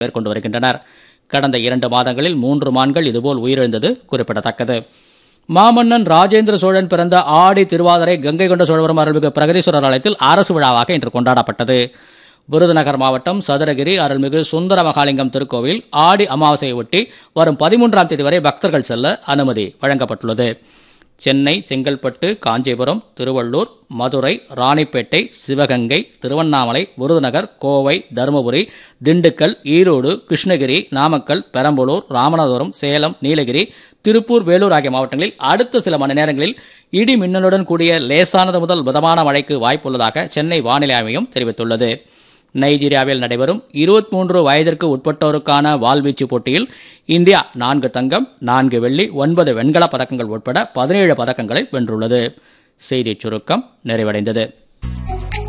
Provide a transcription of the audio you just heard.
மேற்கொண்டு வருகின்றனர் கடந்த இரண்டு மாதங்களில் மூன்று மான்கள் இதுபோல் உயிரிழந்தது குறிப்பிடத்தக்கது மாமன்னன் ராஜேந்திர சோழன் பிறந்த ஆடி திருவாதிரை கங்கை கொண்ட சோழவரம் அருள்மிகு பிரகதீஸ்வரர் ஆலயத்தில் அரசு விழாவாக இன்று கொண்டாடப்பட்டது விருதுநகர் மாவட்டம் சதுரகிரி அருள்மிகு சுந்தர மகாலிங்கம் திருக்கோவில் ஆடி அமாவாசையை ஒட்டி வரும் பதிமூன்றாம் தேதி வரை பக்தர்கள் செல்ல அனுமதி வழங்கப்பட்டுள்ளது சென்னை செங்கல்பட்டு காஞ்சிபுரம் திருவள்ளூர் மதுரை ராணிப்பேட்டை சிவகங்கை திருவண்ணாமலை விருதுநகர் கோவை தருமபுரி திண்டுக்கல் ஈரோடு கிருஷ்ணகிரி நாமக்கல் பெரம்பலூர் ராமநாதபுரம் சேலம் நீலகிரி திருப்பூர் வேலூர் ஆகிய மாவட்டங்களில் அடுத்த சில மணி நேரங்களில் இடி மின்னலுடன் கூடிய லேசானது முதல் மிதமான மழைக்கு வாய்ப்புள்ளதாக சென்னை வானிலை ஆய்வு தெரிவித்துள்ளது நைஜீரியாவில் நடைபெறும் 23 வயதிற்கு உட்பட்டோருக்கான வாள்வீச்சு போட்டியில் இந்தியா நான்கு தங்கம் நான்கு வெள்ளி ஒன்பது வெண்கலப் பதக்கங்கள் உட்பட பதினேழு பதக்கங்களை வென்றுள்ளது செய்திச் சுருக்கம் நிறைவடைந்தது